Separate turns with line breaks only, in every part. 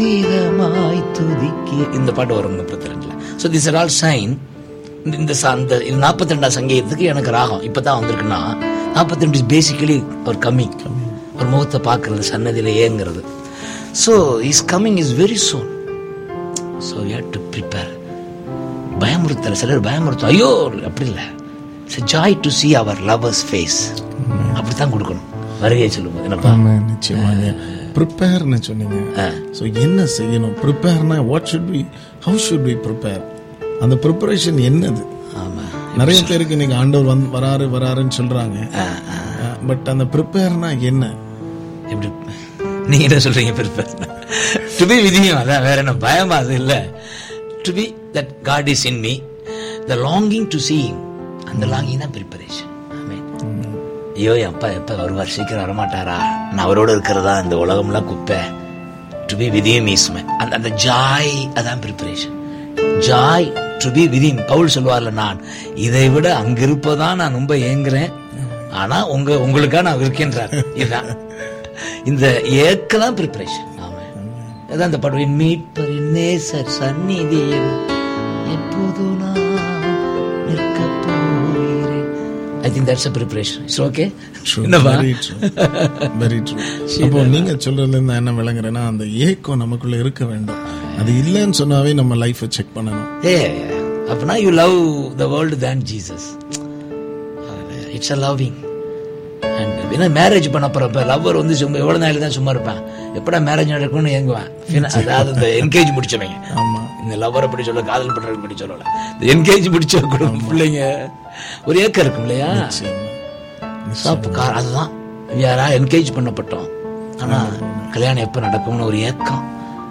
கீதமாய் துதிக்கி இந்த பாட்டு வரும் முப்பத்தி ரெண்டுல so this are all sign இந்த ச- அந்த நாற்பத்தி ரெண்டாம் சங்கீதத்துக்கு எனக்கு ராகம் இப்பதான் வந்திருக்குன்னா நாற்பத்தி ரெண்டு பேசிக்கலி ஒரு கம்மி ஒரு முகத்தை பார்க்கறது சன்னதியில ஏங்குறது so is coming is very soon so you to prepare பயமுறுத்தல சிலர் பயமுறுத்தும் ஐயோ அப்படி இல்லை it's joy to see our lover's face அப்படித்தான் கொடுக்கணும் வருகையை சொல்லும்போது என்னப்பா
ஆமா நிச்சயமாக ப்ரிப்பேர்னு சொன்னீங்க ஸோ என்ன செய்யணும் ப்ரிப்பேர்னா what should be how should be prepare அந்த ப்ரிப்பரேஷன் என்னது
ஆமா
நிறைய பேருக்கு இன்னைக்கு ஆண்டவர் வந்து வராரு வராருன்னு சொல்றாங்க பட் அந்த ப்ரிப்பேர்னா என்ன
எப்படி நீங்க என்ன சொல்றீங்க ப்ரிப்பேர் டு பி விதியும் அதான் வேற என்ன பயமா அது இல்ல to be that God is in me the longing to see him அந்த லாங்கிங் தான் ப்ரிப்பரேஷன் ஐயோ என் அப்பா எப்ப வருவார் சீக்கிரம் வரமாட்டாரா நான் அவரோட இருக்கிறதா இந்த உலகம்லாம் குப்பை டு பி விதியும் மீஸ்மே அந்த அந்த ஜாய் அதான் ப்ரிப்பரேஷன் ஜாய் டு பி விதியும் பவுல் சொல்லுவார்ல நான் இதை விட அங்க இருப்பதான் நான் ரொம்ப ஏங்குறேன் ஆனா உங்க உங்களுக்கா நான் இருக்கின்றார் இதுதான் இந்த ஏக்க தான் ப்ரிப்பரேஷன் ஆமா அதான் அந்த பாட்டு மீட்பரின் நேசர் சந்நிதியில் எப்போது நான் நிற்க போகிறேன் I think that's a preparation it's okay என்னப்பா
வெரி ட்ரூ வெரி ட்ரூ அப்போ நீங்க சொல்றதுல இருந்து நான் என்ன விளங்குறேன்னா அந்த ஏக்கம் நமக்குள்ள இருக்க வேண்டும் அது இல்லைன்னு சொன்னாவே நம்ம லைஃபை செக் பண்ணணும்
ஏ அப்படின்னா you love the world then Jesus it's a loving and ஏன்னா மேரேஜ் பண்ண போறப்ப லவ்வர் வந்து சும்மா எவ்வளவு நாள் தான் சும்மா இருப்பேன் எப்படா மேரேஜ் நடக்கும்னு ஏங்குவேன் Fin- அதாவது இந்த என்கேஜ் முடிச்சவங்க
ஆமா
இந்த லவ்வர் அப்படி சொல்ல காதல் பண்றது அப்படி சொல்லல இந்த என்கேஜ் முடிச்ச கூட பிள்ளைங்க ஒரு ஏக்கம் இருக்கும் இல்லையா
நிச்சயமா.
So, அப்ப கா- அதுதான் யாரா என்கேஜ் பண்ணப்பட்டோம் ஆனா கல்யாணம் எப்ப நடக்கும்னு ஒரு ஏக்கம்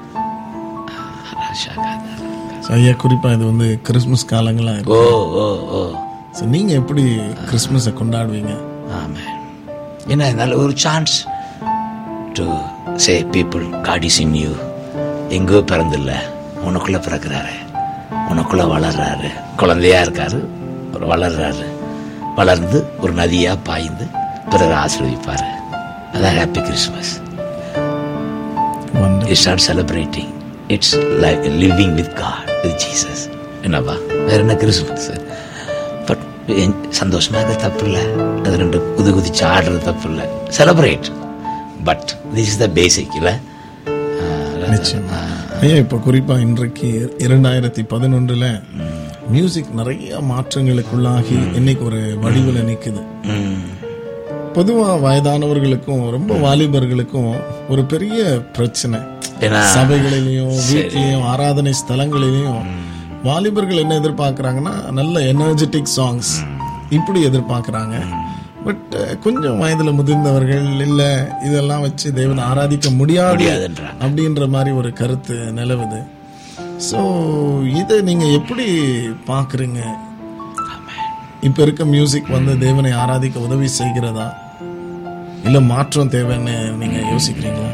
So, ஐயா குறிப்பா இது வந்து கிறிஸ்மஸ் காலங்களா இருக்கு
ஓ ஓ ஓ
So, நீங்க எப்படி கிறிஸ்மஸை கொண்டாடுவீங்க
ஆமாம் என்ன நல்ல ஒரு chance to say people God is in you எங்கோ பிறந்தில்ல உனக்குள்ள பிறக்கிறாரு உனக்குள்ள வளர்றாரு குழந்தையா இருக்காரு ஒரு வளர்றாரு வளர்ந்து ஒரு நதியா பாய்ந்து பிறரை ஆசீர்வதிப்பாரு அதான் happy Christmas
Wonderful.
You start celebrating it's like living with God with Jesus என்னப்பா வேற என்ன கிறிஸ்மஸ் பட் சந்தோஷமா இருக்க தப்பு இல்லை அது ரெண்டு குதி குதிச்சு ஆடுறது தப்பு இல்லை celebrate but this is the basic இல்லை
நிச்சயமா ஐயா இப்ப குறிப்பா இன்றைக்கு இரண்டாயிரத்தி பதினொன்றுல மியூசிக் நிறைய மாற்றங்களுக்குள்ளாகி இன்னைக்கு ஒரு வடிவில் நிக்குது பொதுவா வயதானவர்களுக்கும் ரொம்ப வாலிபர்களுக்கும் ஒரு பெரிய பிரச்சனை
ஏன்னா
சபைகளிலையும் வீட்லயும் ஆராதனை ஸ்தலங்களிலையும் வாலிபர்கள் என்ன எதிர்பார்க்கறாங்கன்னா நல்ல எனர்ஜெட்டிக் சாங்ஸ் இப்படி எதிர்பார்க்கறாங்க பட் கொஞ்சம் வயதுல முதிர்ந்தவர்கள் இல்ல இதெல்லாம் வச்சு தேவனை ஆராதிக்க முடியாது
முடியாதுன்றாங்க.
அப்படின்ற மாதிரி ஒரு கருத்து நிலவுது ஸோ இதை நீங்க எப்படி பாக்குறீங்க இப்ப இருக்க மியூசிக் வந்து தேவனை ஆராதிக்க உதவி செய்கிறதா இல்ல மாற்றம் தேவைன்னு நீங்க யோசிக்கிறீங்களா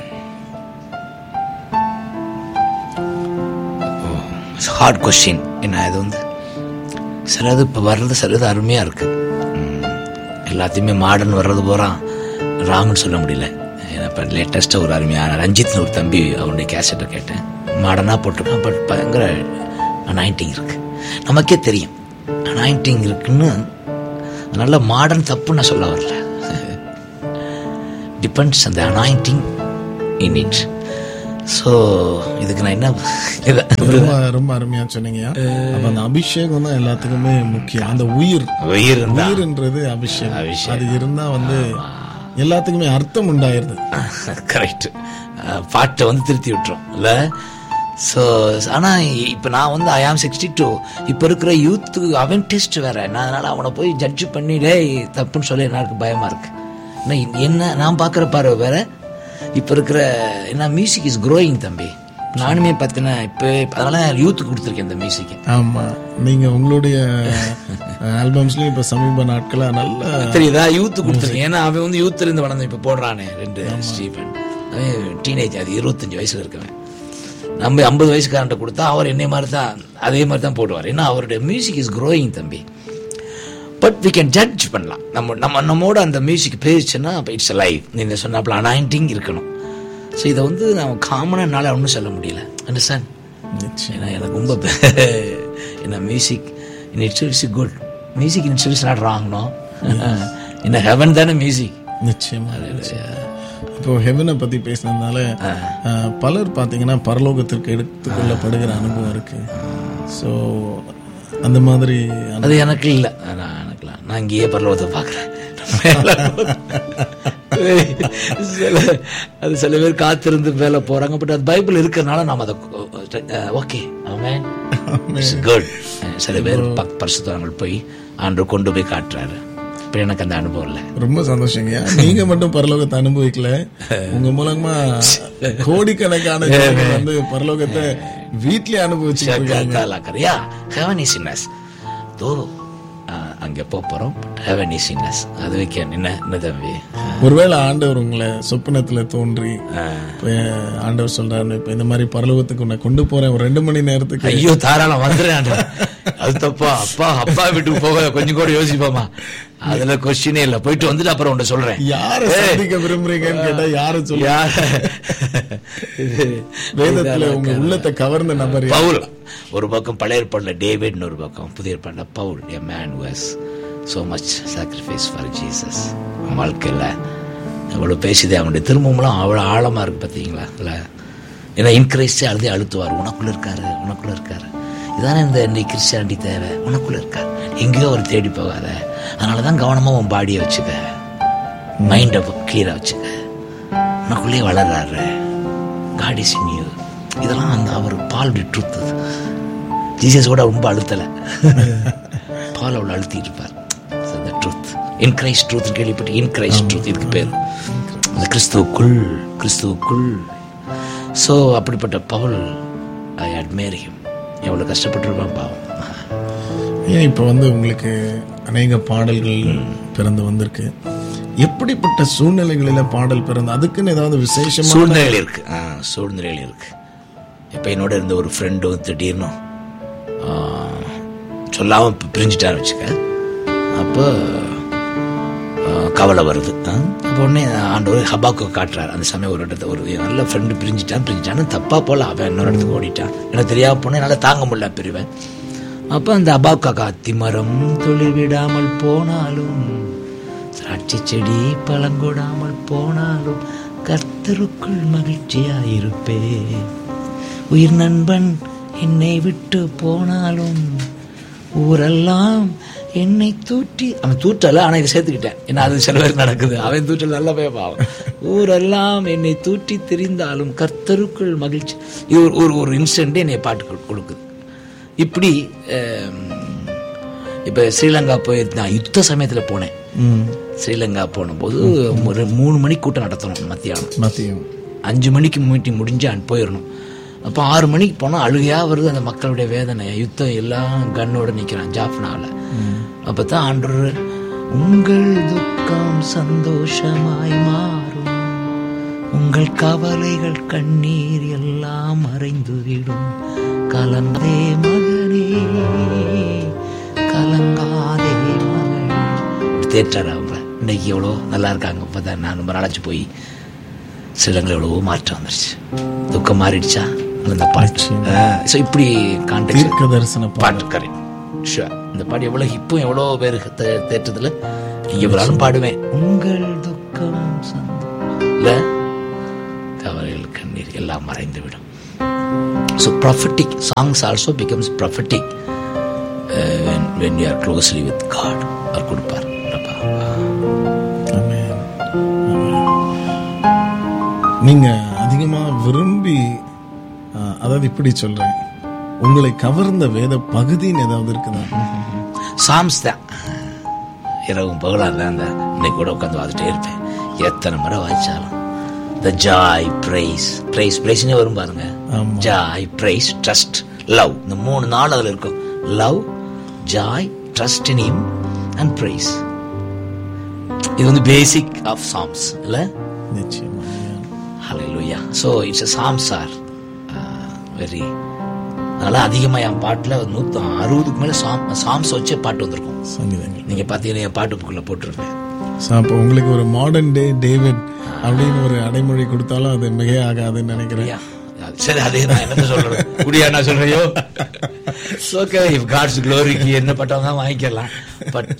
ஹார்ட் கொஸ்டின் என்ன இது வந்து சிலது இப்போ வர்றது சிலது அருமையாக இருக்கு ம். எல்லாத்தையுமே மாடர்ன் வர்றது போகிறான் ராங்னு சொல்ல முடியல ஏன்னா இப்போ லேட்டஸ்ட்டாக ஒரு அருமையான ரஞ்சித்னு ஒரு தம்பி அவருடைய கேசட்டை கேட்டேன் மாடர்னாக போட்டிருக்கான் பட் பயங்கர அனாயிண்டிங் இருக்கு நமக்கே தெரியும் அனாயிண்டிங் இருக்குன்னு நல்ல மாடர்ன் தப்பு நான் சொல்ல வரல டிபெண்ட்ஸ் அந்த அனாயிண்டிங் இன் இட் ஸோ இதுக்கு நான் என்ன இதை
ரொம்ப ரொம்ப அருமையா சொன்னீங்க அப்ப அந்த அபிஷேகம் தான் எல்லாத்துக்குமே முக்கியம் அந்த உயிர்
உயிர் இருந்தா
உயிர்ன்றது அபிஷேகம்
அபிஷேகம்.
அது இருந்தா வந்து எல்லாத்துக்குமே அர்த்தம் உண்டாயிருது
கரெக்ட் பாட்டை வந்து திருத்தி விட்டுரும் இல்ல ஸோ ஆனால் இப்போ நான் வந்து ஐ ஆம் சிக்ஸ்டி டூ இப்போ இருக்கிற யூத்து அவன் டெஸ்ட் வேற நான் அதனால அவனை போய் ஜட்ஜ் பண்ணி டேய் தப்புன்னு சொல்ல எனக்கு பயமா இருக்கு ஆனா இ- என்ன நான் பார்க்குற பார்வை வேற இப்போ இருக்கிற என்ன மியூசிக் இஸ் க்ரோயிங் தம்பி நானுமே பார்த்தீங்கன்னா இப்போ அதனால யூத்துக்கு கொடுத்துருக்கேன் இந்த மியூசிக்கை
ஆமா நீங்க உங்களுடைய ஆல்பம்ஸ்லயும் இப்ப சமீப நாட்களா நல்ல
தெரியுதா யூத்து கொடுத்துருக்கேன் ஏன்னா அவன் வந்து யூத்ல இருந்து வளர்ந்து இப்ப போடுறானே ரெண்டு ஸ்டீபன் அவன் டீனேஜ் அது இருபத்தஞ்சு வயசுல இருக்கவன் நம்ம ஐம்பது வயசுக்காரன்ட்ட கொடுத்தா அவர் என்னை மாதிரி தான் அதே மாதிரி தான் போடுவார் ஏன்னா அவருடைய மியூசிக் இஸ் க்ரோயிங் தம்பி பட் வி கேன் ஜட்ஜ் பண்ணலாம் நம்ம நம்ம நம்மோட அந்த மியூசிக் பேசுச்சுன்னா அப்போ இட்ஸ் லைவ் நீங்க சொன்னாப்புல அனாயிண்டிங் இருக்கணும் ஸோ இதை வந்து நான் காமனாக என்னால் ஒன்றும் சொல்ல முடியல அண்டர்ஸ்டாண்ட்
நிச்சயம்
ஏன்னா எனக்கு ரொம்ப என்ன music in it's it's good music in it's not ராங்னோ என்ன ஹெவன் தானே மியூசிக்
நிச்சயமா நிச்சயம். இப்போ ஹெவனை பத்தி பேசினதுனால அஹ், பலர் பாத்தீங்கன்னா பரலோகத்திற்கு எடுத்துக்கொள்ளப்படுகிற அனுபவம் இருக்கு ஸோ அந்த மாதிரி அனு-
அது எனக்கு இல்லை நான் எனக்குலாம் நான் இங்கேயே பரலோகத்தை பார்க்குறேன் சில அது சில பேர் காத்திருந்து மேலே போறாங்க பட் அது பைபிள் இருக்கிறனால நாம் அதை ஓகே அவன் குட் சில பேர் பக் பரிசுத்தவங்கள் போய் ஆண்டு கொண்டு போய் காட்டுறாரு இப்போ எனக்கு அந்த அனுபவம் இல்லை
ரொம்ப சந்தோஷங்க நீங்க மட்டும் பரலோகத்தை அனுபவிக்கல உங்க மூலமா கோடிக்கணக்கான ஜனங்கள் வந்து பரலோகத்தை வீட்லயே அனுபவிச்சு
கரியா ஹெவன் இஸ் இன்னஸ் தோ அங்கே போக போகிறோம் ஹெவன் இஸ் இன்னஸ் அது வைக்க என்ன என்ன தம்பி
ஒருவேளை ஆண்டவர் உங்களை சொப்பனத்துல தோன்றி இப்ப ஆண்டவர் சொல்றாரு இப்ப இந்த மாதிரி பரலோகத்துக்கு உன்னை கொண்டு போறேன் ஒரு ரெண்டு மணி நேரத்துக்கு
ஐயோ தாராளம் வந்துடுறேன் அது தப்பா அப்பா அப்பா வீட்டுக்கு போக கொஞ்சம் கூட யோசிப்போமா அதுல கொஸ்டினே இல்ல போயிட்டு வந்துட்டு அப்புறம் உன்ட்ட சொல்றேன்
யார சந்திக்க விரும்புறீங்கன்னு கேட்டா யார சொல்ல
யார் இது
வேதத்துல உங்க உள்ளத்தை கவர்ந்த நபர் யார்?
பவுல் ஒரு பக்கம் பழைய ஏற்பாடுல டேவிட்னு ஒரு பக்கம் புதிய ஏற்பாடுல Paul a man was so much sacrifice for Jesus வாழ்க்கையில் எவ்வளோ பேசுதே அவனுடைய திரும்பமெல்லாம் அவ்வளோ ஆழமா இருக்கு பார்த்தீங்களா இல்ல ஏன்னா இன்கிரைஸ்டே அழுதே அழுத்துவார் உனக்குள்ள இருக்காரு உனக்குள்ள இருக்காரு இதானே இந்த இன்னைக்கு கிறிஸ்டியானிட்டி தேவை உனக்குள்ள இருக்கார் எங்கேயோ அவர் தேடி போகாத அதனால தான் கவனமாக உன் பாடியை வச்சுக்க மைண்டை கிளியராக வச்சுக்க உனக்குள்ளேயே வளர்றாரு காட் இஸ் இன் யூ இதெல்லாம் அந்த அவர் பால் ட்ரூத் ஜீசஸ் கூட ரொம்ப அழுத்தலை பால் அவ்வளோ அழுத்திட்டு இருப்பார் அந்த ட்ரூத் இன் கிரைஸ்ட் ட்ரூத் கேள்விப்பட்டு இன் கிரைஸ்ட் ட்ரூத் இதுக்கு பேர் அந்த கிறிஸ்துவுக்குள் கிறிஸ்துவுக்குள் ஸோ அப்படிப்பட்ட பவுல் ஐ அட்மேர் ஹிம் எவ்வளோ கஷ்டப்பட்டுருப்பான் பாவம்
ஏன் இப்ப வந்து உங்களுக்கு அநேக பாடல்கள் பிறந்து வந்திருக்கு எப்படிப்பட்ட சூழ்நிலைகளில பாடல் பிறந்து அதுக்குன்னு ஏதாவது விசேஷமா
சூழ்நிலைகள் இருக்கு ஆ சூழ்நிலைகள் இருக்கு இப்போ என்னோட இருந்த ஒரு ஃப்ரெண்டு திடீர்னு ஆ, சொல்லாம பி- பிரிஞ்சுட்டான்னு வச்சுக்க அப்போ ஆ, கவலை வருது ஆ? அப்போ உடனே ஆண்டவர் ஹபாக்கு காட்டுறாரு அந்த சமயம் ஒரு இடத்துல ஒரு நல்ல ஃப்ரெண்டு பிரிஞ்சுட்டான் பிரிஞ்சுட்டான்னு தப்பா போல அவன் இன்னொரு இடத்துக்கு ஓடிட்டான் எனக்கு தெரியாம போனேன் என்னால் தாங்க முடியல பிரிவேன் அப்போ அந்த அபாக்கா திமரம் தொழில் விடாமல் போனாலும் திராட்சை செடி பழங்கொடாமல் போனாலும் கர்த்தருக்குள் மகிழ்ச்சியாயிருப்பே உயிர் நண்பன் என்னை விட்டு போனாலும் ஊரெல்லாம் என்னை தூற்றி அவன் தூற்றல ஆனா இதை சேர்த்துக்கிட்டேன் ஏன்னா அது சில பேருக்கு நடக்குது அவன் தூற்றல் நல்ல போய் பாவம் ஊரெல்லாம் என்னை தூற்றி திரிந்தாலும் கர்த்தருக்குள் மகிழ்ச்சி இது ஒரு ஒரு ஒரு இன்சிடென்ட் என்னை பாட்டு கொடு- கொடுக்குது இப்படி அஹ், இப்ப ஸ்ரீலங்கா போய் நான் யுத்த சமயத்துல போனேன்
ம்,
ஸ்ரீலங்கா போனபோது ஒரு மூணு மணிக்கு கூட்டம் நடத்தணும் மத்தியானம்
மத்தியம்
அஞ்சு மணிக்கு மீட்டிங் முடிஞ்சு அங்க போயிடணும் அப்போ ஆறு மணிக்கு போனால் அழுகையா வருது அந்த மக்களுடைய வேதனை யுத்தம் எல்லாம் கண்ணோட நிற்கிறான் ஜாஃப்னாவில் அப்போ தான் ஆண்டவர் உங்கள் துக்கம் சந்தோஷமாய் மாறும் உங்கள் கவலைகள் கண்ணீர் எல்லாம் மறைந்துவிடும் கலங்காதே மகனே கலங்காதே மகனே தேற்றார் அவங்க இன்னைக்கு எவ்வளோ நல்லா இருக்காங்க இப்போ தான் நான் ரொம்ப நாளாச்சு போய் சிலங்கள் எவ்வளவோ மாற்றம் வந்துருச்சு துக்கம் மாறிடுச்சா அந்த பாட்டு ஸோ இப்படி கான்டெக்ட்
தீர்க்க தரிசன பாடல்
பாட்டு கரெக்ட் ஷுவர் இந்த பாட்டு எவ்வளோ இப்போ எவ்வளோ பேருக்கு தே- தேற்றத்துல நீங்க எவ்வளோ பாடுவேன் உங்கள் துக்கம் சந்தோஷம் இல்ல கவலைகள் கண்ணீர் எல்லாம் மறைந்து விடும் so prophetic songs also becomes prophetic when when you are closely with God அவர் கொடுப்பார் அப்பா.
Amen. Amen. நீங்க அதிகமா விரும்பி அஹ், அதாவது இப்படி சொல்றேன் உங்களை கவர்ந்த வேத பகுதின்னு ஏதாவது இருக்குதா
சாம்ஸ் தான் இரவும் பகலாக தான் அந்த இன்னைக்கு கூட உட்காந்து பார்த்துட்டே இருப்பேன் எத்தனை முறை வாய்ச்சாலும் த ஜாய் பிரைஸ் பிரைஸ் பிரைஸ்னே வரும் பாருங்க
ஆமா.
ஜாய் பிரைஸ் ட்ரஸ்ட் லவ் இந்த மூணு நாள் அதில் இருக்கும் love joy trust in him and praise இது வந்து பேசிக் ஆஃப் சாம்ஸ் இல்லை
நிச்சயமா
hallelujah so it's a psalms are very அதனால அதிகமாக என் பாட்டில் நூற்றி அறுபதுக்கு மேலே சாம் சாம்ஸ் வச்சே பாட்டு வந்திருக்கும்
சங்கீதங்கள்
நீங்க பார்த்தீங்கன்னா என் பாட்டு புக்கில் போட்டிருப்பேன்
ஸோ அப்போ உங்களுக்கு ஒரு மாடர்ன் டே டேவிட் அப்படின்னு ஒரு அடைமொழி கொடுத்தாலும் அது மிக ஆகாதுன்னு நினைக்கிறேன்
Yeah. சரி அதே நான் என்ன சொல்றது குடியா நான் சொல்றையோ ஓகே இஃப் காட்ஸ் க்ளோரிக்கு என்ன பட்டவங்க தான் வாங்கிக்கலாம் but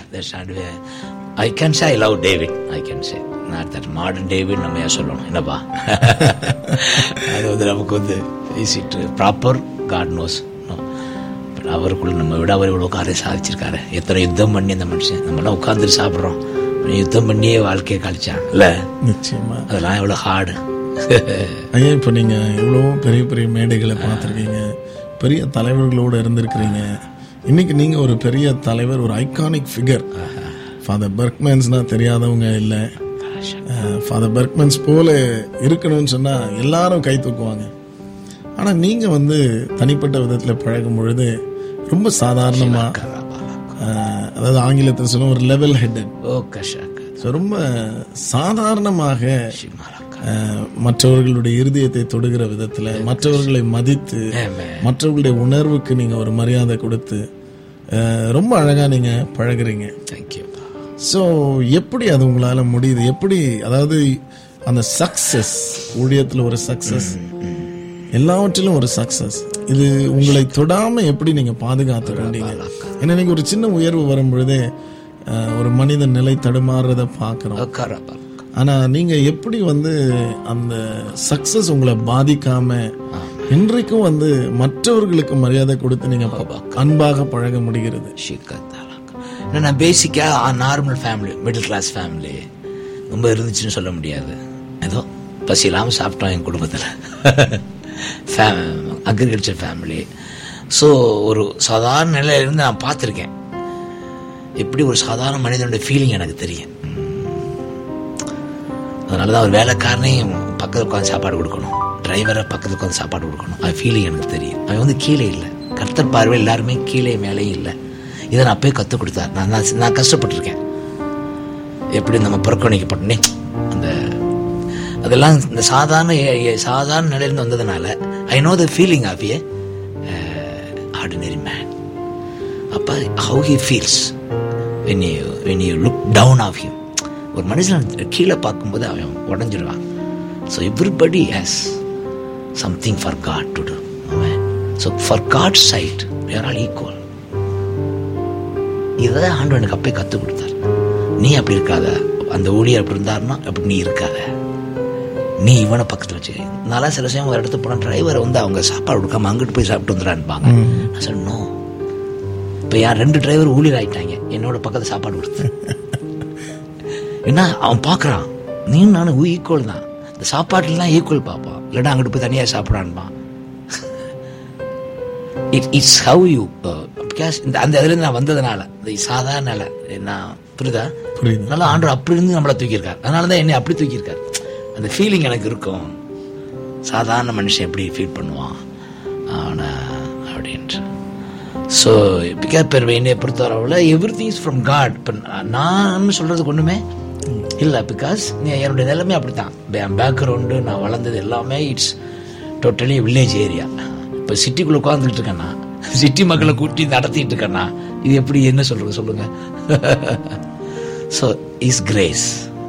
I can say I love David I can say not that modern David நம்ம ஏன் சொல்லணும் என்னப்பா அது வந்து நமக்கு வந்து easy to proper God knows but அவருக்குள்ள நம்ம விட அவர் இவ்வளோ காரியம் சாதிச்சிருக்காரு எத்தனை யுத்தம் பண்ணி அந்த மனுஷன் நம்மளாம் உட்காந்துட்டு சாப்பிட்றோம் யுத்தம் பண்ணியே வாழ்க்கையை கழிச்சான் இல்லை
நிச்சயமா
அதெல்லாம் எவ்வளோ ஹார்டு
ஐயா இப்போ நீங்க இவ்வளோ பெரிய பெரிய மேடைகளை பார்த்துருக்கீங்க பெரிய தலைவர்களோடு இருந்திருக்கிறீங்க இன்னைக்கு நீங்க ஒரு பெரிய தலைவர் ஒரு ஐகானிக் ஃபிகர் ஃபாதர் பர்க்மேன்ஸ்னா தெரியாதவங்க இல்லை ஃபாதர் பர்க்மேன்ஸ் போல இருக்கணும்னு சொன்னா எல்லாரும் கை தூக்குவாங்க ஆனா நீங்க வந்து தனிப்பட்ட விதத்துல பழகும் பொழுது ரொம்ப சாதாரணமா அஹ், அதாவது ஆங்கிலத்தில் சொல்லும் ஒரு லெவல் ஹெட்டட்
ஓ கஷாக்
ஸோ ரொம்ப சாதாரணமாக
ஷிமாலக்கா
அஹ், மற்றவர்களுடைய இருதயத்தை தொடுகிற விதத்துல மற்றவர்களை மதித்து
Amen.
மற்றவர்களுடைய உணர்வுக்கு நீங்க ஒரு மரியாதை கொடுத்து அஹ், ரொம்ப அழகா நீங்க பழகுறீங்க
தேங்க்யூ
ஸோ எப்படி அது உங்களால முடியுது எப்படி அதாவது அந்த சக்சஸ் ஊழியத்துல ஒரு சக்சஸ் எல்லாவற்றிலும் ஒரு சக்சஸ் இது உங்களை தொடாம எப்படி நீங்க பாதுகாத்து கொண்டீங்க ஏன்னா நீங்க ஒரு சின்ன உயர்வு வரும் பொழுதே அஹ், ஒரு மனிதன் நிலை தடுமாறுறத பார்க்கிறோம்
கரப்பா
ஆனா நீங்க எப்படி வந்து அந்த சக்சஸ் உங்களை பாதிக்காம இன்றைக்கும் வந்து மற்றவர்களுக்கு மரியாதை கொடுத்து நீங்க ப- அன்பாக பழக முடிகிறது
ஷிக்கத்தாலக்கா நான் பேசிக்காக normal family middle class family ரொம்ப இருந்துச்சுன்னு சொல்ல முடியாது ஏதோ பசி இல்லாமல் சாப்பிட்டோம் என் குடும்பத்தில் அக்ரிகல்ச்சர் ஃபேமிலி ஸோ ஒரு சாதாரண நிலையில இருந்து நான் பார்த்துருக்கேன் எப்படி ஒரு சாதாரண மனிதனுடைய ஃபீலிங் எனக்கு தெரியும் அதனால தான் ஒரு வேலைக்காரனையும் பக்கத்தில் உட்காந்து சாப்பாடு கொடுக்கணும் டிரைவரை பக்கத்தில் உட்காந்து சாப்பாடு கொடுக்கணும் அது ஃபீலிங் எனக்கு தெரியும் அவன் வந்து கீழே இல்லை கர்த்தர் பார்வை எல்லாருமே கீழே மேலேயும் இல்லை இதை நான் போய் கற்றுக் கொடுத்தார் நான் நான் நான் கஷ்டப்பட்டிருக்கேன் எப்படி நம்ம புறக்கணிக்கப்பட்டனே அந்த அதெல்லாம் இந்த சாதாரண ஏ- ஏ- சாதாரண நிலையிலிருந்து வந்ததுனால I know the feeling of a ordinary man அப்போ how he feels when you when you look down of him ஒரு மனுஷன் கீழே பார்க்கும்போது அவன் உடஞ்சிருவான் so everybody has something for God to do so for God side where all equal இதை ஆண்டு எனக்கு அப்பயே கற்றுக் கொடுத்தார் நீ அப்படி இருக்காத அந்த ஊழியர் அப்படி இருந்தாருன்னா அப்படி நீ இருக்காத நீ இவனை பக்கத்தில் வச்சு நான்லாம் சில சமயம் ஒரு இடத்துக்கு போனால் டிரைவரை வந்து அவங்க சாப்பாடு கொடுக்காம அங்கிட்டு போய் சாப்பிட்டு வந்துடான்பாங்க நான் சொன்னோம் இப்போ என் ரெண்டு டிரைவர் ஊழியர் ஆயிட்டாங்க என்னோட பக்கத்தில் சாப்பாடு கொடுத்து என்ன அவன் பார்க்குறான் நீ நானும் ஈக்குவல் தான் இந்த சாப்பாட்டுலாம் ஈக்குவல் பார்ப்பான் இல்லைன்னா அங்கிட்டு போய் தனியாக சாப்பிடான்பான் it it's how you because இந்த அந்த இதுலேருந்து நான் வந்ததுனால இந்த சாதாரண நிலை நான் புரியுதா
புரியுது
நல்லா ஆண்டவர் அப்படி இருந்து நம்மளை தூக்கியிருக்கார் அதனால தான் என்னை அப்படி தூக்கியிருக்கார் அந்த ஃபீலிங் எனக்கு இருக்கும் சாதாரண மனுஷன் எப்படி ஃபீல் பண்ணுவான் அவனை அப்படின்ட்டு ஸோ பிகாஸ் பெர் என்னை பொறுத்தவரை everything is from God இப்போ நான் சொல்கிறதுக்கு ஒன்றுமே இல்லை பிகாஸ் என்னுடைய நிலைமை அப்படி தான் பேக்ரவுண்டு நான் வளர்ந்தது எல்லாமே இட்ஸ் டோட்டலி வில்லேஜ் ஏரியா இப்போ சிட்டிக்குள்ளே உட்காந்துக்கிட்டு இருக்கேன்னா சிட்டி மக்களை கூட்டி நடத்திட்டு இருக்கேன்னா இது எப்படி என்ன சொல்கிறது சொல்லுங்கள் ஸோ இஸ் கிரேஸ்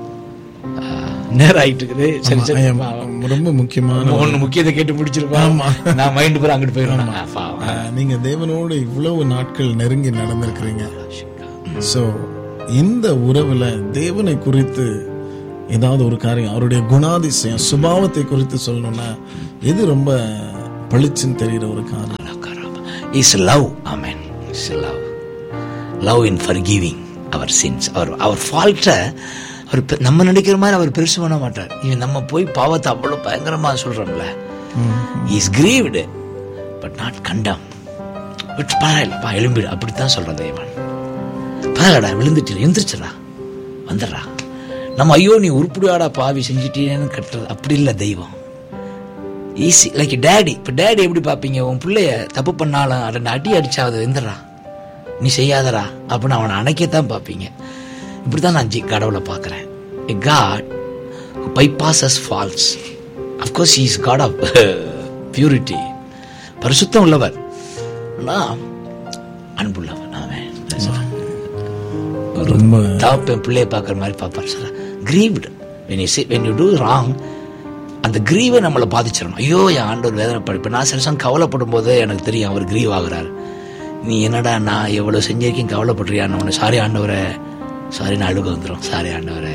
நேரம் ஆயிட்டு இருக்குது சரி சரி
ஐயா, ரொம்ப முக்கியமான
ஒன்று முக்கியத்தை கேட்டு முடிச்சிருப்பான் நான் மைண்டு பூரா அங்கிட்டு போயிடுவேன் பாவம்.
அஹ், நீங்க தேவனோடு இவ்வளவு நாட்கள் நெருங்கி நடந்திருக்கிறீங்க சோ இந்த உறவுல தேவனை குறித்து ஏதாவது ஒரு காரியம் அவருடைய குணாதிசயம் சுபாவத்தை குறித்து சொல்லணும்னா எது ரொம்ப பளிச்சுன்னு தெரிகிற ஒரு காரியம்
is love amen is love love in forgiving அவர் சின்ஸ் அவர் அவர் ஃபால்ட்டை அவர் பெ- நம்ம நினைக்கிற மாதிரி அவர் பெருசு பண்ண மாட்டார் இவன் நம்ம போய் பாவத்தை அவ்வளோ பயங்கரமாக சொல்கிறோம்ல is grieved but not condemn but பரவாயில்லப்பா எலும்பிடு அப்படித்தான் சொல்கிறேன் தேவன் பரவாயில்லடா விழுந்துட்டு எந்திரிச்சிடா வந்துடுறா நம்ம ஐயோ நீ உருப்படியாடா பாவி செஞ்சிட்டேன்னு கட்டுறது அப்படி இல்லை தெய்வம் ஈஸி லைக் டேடி இப்போ டேடி எப்படி பார்ப்பீங்க உன் பிள்ளைய தப்பு பண்ணாலும் ரெண்டு அடி அடிச்சாவது எந்திரா நீ செய்யாதடா அப்படின்னு அவனை அணைக்கத்தான் பார்ப்பீங்க இப்படி தான் நான் ஜி கடவுளை பார்க்குறேன் a God bypasses false of course is God of purity பரிசுத்தம் உள்ளவர் ஆனால் அன்புள்ளவர் அவன் ஒரு
ரொம்ப
தகப்பன் பிள்ளைய பார்க்குற மாதிரி பார்ப்பார் sir grieved when you say when you do wrong அந்த கிரீவை நம்மளை பாதிச்சிடணும் ஐயோ என் ஆண்டவர் வேதனை படிப்பு நான் சில சமயம் கவலைப்படும் போது எனக்கு தெரியும் அவர் கிரீவ் ஆகுறாரு நீ என்னடா நான் எவ்வளோ செஞ்சிருக்கேன் கவலைப்படுறியான்னு ஒன்று சாரி ஆண்டவரே சாரி நான் அழுக வந்துடும் சாரி ஆண்டவரே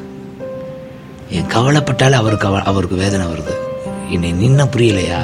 என் கவலைப்பட்டாலே அவருக்கு அவ- அவருக்கு வேதனை வருது என்னை நின்ன புரியலையா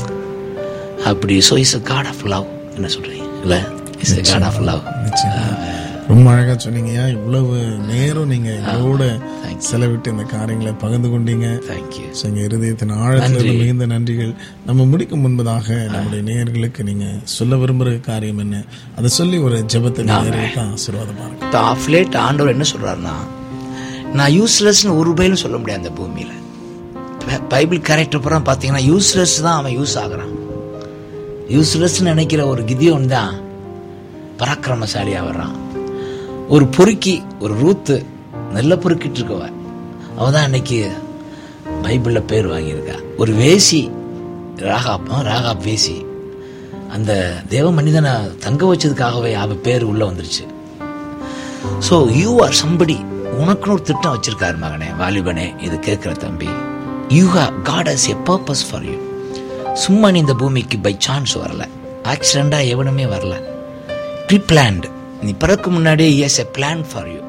அப்படி so is a God of love என்ன சொல்றீங்க இல்ல is a God of love
நிச்சயமா. ரொம்ப அழகா சொன்னீங்கய்யா இவ்வளவு நேரம் நீங்க எங்களோட செலவிட்டு இந்த காரியங்களை பகிர்ந்து கொண்டீங்க
தேங்க்யூ
So, எங்க இருதயத்தின் ஆழத்தில் மிகுந்த நன்றிகள் நம்ம முடிக்கும் முன்பதாக நம்முடைய நேயர்களுக்கு நீங்க சொல்ல விரும்புற காரியம் என்ன அதை சொல்லி ஒரு ஜெபத்தை நேயர்களுக்கு ஆசீர்வாதமா இருக்கும்
இப்போ ஆஃப் லேட் ஆண்டவர் என்ன சொல்றாருன்னா நான் யூஸ்லெஸ்னு ஒரு பயிலும் சொல்ல முடியாது அந்த பூமியில ப- பைபிள் கேரக்டர் புறம் பார்த்தீங்கன்னா யூஸ்லெஸ் தான் அவன் யூஸ் ஆகுறான் யூஸ்லெஸ்னு நினைக்கிற ஒரு கிதியோன் தான் பராக்கிரமசாலியா வர்றான் ஒரு பொறுக்கி ஒரு ரூத்து நல்ல பொறுக்கிட்டு இருக்கவ அவ தான் அன்னைக்கு பைபிளில் பேர் வாங்கியிருக்கா ஒரு வேசி ராகாப் ஆ, ராகாப் வேசி அந்த தேவ மனிதனை தங்க வச்சதுக்காகவே அவ பேர் உள்ள வந்துருச்சு ஸோ யூ ஆர் சம்படி உனக்குன்னு ஒரு திட்டம் வச்சிருக்காரு மகனே வாலிபனே இது கேட்குற தம்பி you have God has a purpose for you சும்மா நீ இந்த பூமிக்கு பை சான்ஸ் வரல ஆக்சிடெண்டாக எவனுமே வரல ப்ரீ பிளான்டு நீ பிறக்கு முன்னாடியே is a plan for you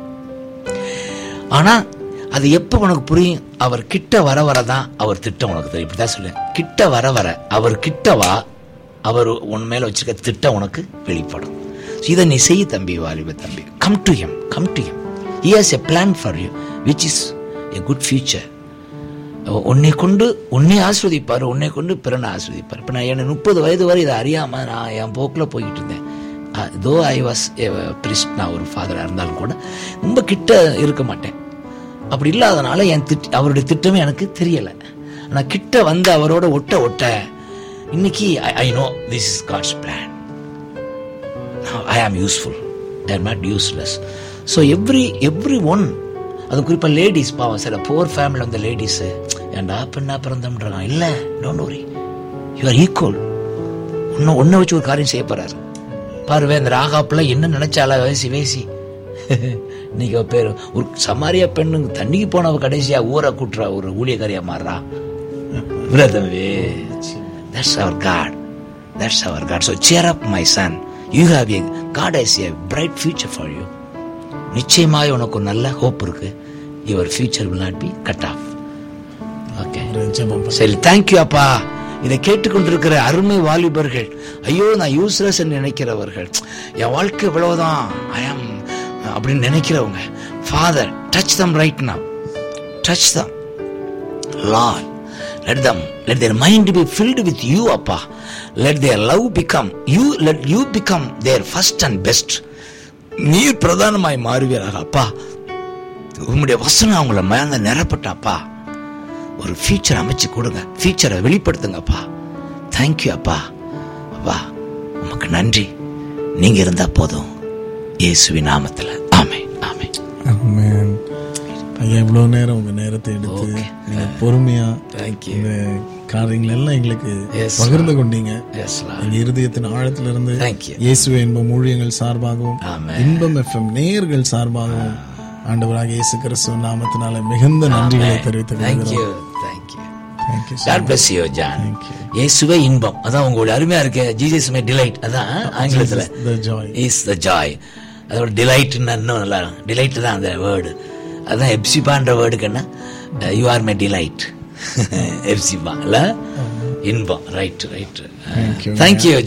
ஆனா அது எப்போ உனக்கு புரியும் அவர் கிட்ட வர வர தான் அவர் திட்டம் உனக்கு தெரியும் இப்படிதான் சொல்லு கிட்ட வர வர அவர் கிட்ட வா அவர் உன் மேல வச்சிருக்க திட்டம் உனக்கு வெளிப்படும் So இதை நீ செய் தம்பி வாலிப தம்பி come to him come to him he has a plan for you which is a good future உன்னை கொண்டு உன்னை ஆஸ்வதிப்பார் உன்னை கொண்டு பிறனை ஆஸ்வதிப்பார் இப்போ நான் எனக்கு முப்பது வயது வரை இதை அறியாம நான் என் போக்கில் போய்கிட்டு இருந்தேன் தோ ஐ வாஸ் பிரிஸ்ட் நான் ஒரு ஃபாதராக இருந்தாலும் கூட ரொம்ப கிட்ட இருக்க மாட்டேன் அப்படி இல்லாதனால என் திட் அவருடைய திட்டமே எனக்கு தெரியலை ஆனால் கிட்ட வந்து அவரோட ஒட்ட ஒட்ட இன்னைக்கு I know this is God's plan I am useful I am not useless so every every one அது குறிப்பாக லேடிஸ் பாவம் சில போர் ஃபேமிலி அந்த லேடிஸு ஏன்டா பெண்ணா பிறந்தம்ன்றாங்க இல்லை don't worry you are equal ஒன்று ஒன்றை வச்சு ஒரு காரியம் செய்ய போறாரு பாருவே இந்த ராகாப்புல என்ன நினைச்சாலா வேசி வேசி இன்னைக்கு அவ பேர் ஒரு சமாரியா பெண்ணு தண்ணிக்கு போனவ கடைசியா ஊரை கூட்டுறா ஒரு ஊழியக்காரியா மாறுறா இல்ல தம்பி that's our God that's our God so cheer up my son you have a God is a bright future for you நிச்சயமாய் உனக்கு ஒரு நல்ல ஹோப் இருக்கு your future will not be cut off okay
ஒரு ஜெபம்
சரி தேங்க்யூ அப்பா இதை கேட்டுக்கொண்டிருக்கிற அருமை வாலிபர்கள் ஐயோ நான் யூஸ்லெஸ் நினைக்கிறவர்கள் என் வாழ்க்கை இவ்வளவுதான் ஐ ஆம் அப்படின்னு நினைக்கிறவங்க father touch them right now touch them lord let them let their mind be filled with you அப்பா let their love become you let you become their first and best நீர் பிரதானமாய் மாறுவீராக அப்பா உம்முடைய வசனம் அவங்கள மயந்த நிரப்பட்டாப்பா ஒரு ஃபியூச்சர் அமைச்சு கொடுங்க ஃபியூச்சரை வெளிப்படுத்துங்கப்பா தேங்க்யூ அப்பா அப்பா உமக்கு நன்றி நீங்க இருந்தா போதும் இயேசுவின் நாமத்துல ஆமே ஆமே
ஆமென். ஐயா இவ்வளவு நேரம் உங்க நேரத்தை எடுத்து நீங்க பொறுமையா
தேங்க்யூ
இந்த காரியங்கள் எல்லாம் எங்களுக்கு
Yes,
பகிர்ந்து கொண்டீங்க
எஸ்
எங்க இருதயத்தின் ஆழத்திலிருந்து
தேங்க்யூ
இயேசுவே இன்பம் ஊழியங்கள் சார்பாகவும்
ஆமே
இன்பம் எஃப்எம் நேயர்கள் சார்பாகவும் ஆண்டவராக இயேசு கிறிஸ்துவ நாமத்தினால மிகுந்த நன்றிகளை தெரிவித்துக் கொள்கிறோம்
thank you thank you
thank you
God bless you John
Thank you.
இயேசுவே இன்பம் அதான் உங்களுடைய அருமையா இருக்கு ஜீசஸ் மே டிலைட் அதான் ஆங்கிலத்துல
the joy
is the joy அதோட டிலைட் இன்னும் நல்லா டிலைட் தான் அந்த வேர்டு அதான் எப்சிபான்ற வேர்டுக்கு என்ன you are my delight Hephzibah இல்ல இன்பம் right right
Thank you.
Thank you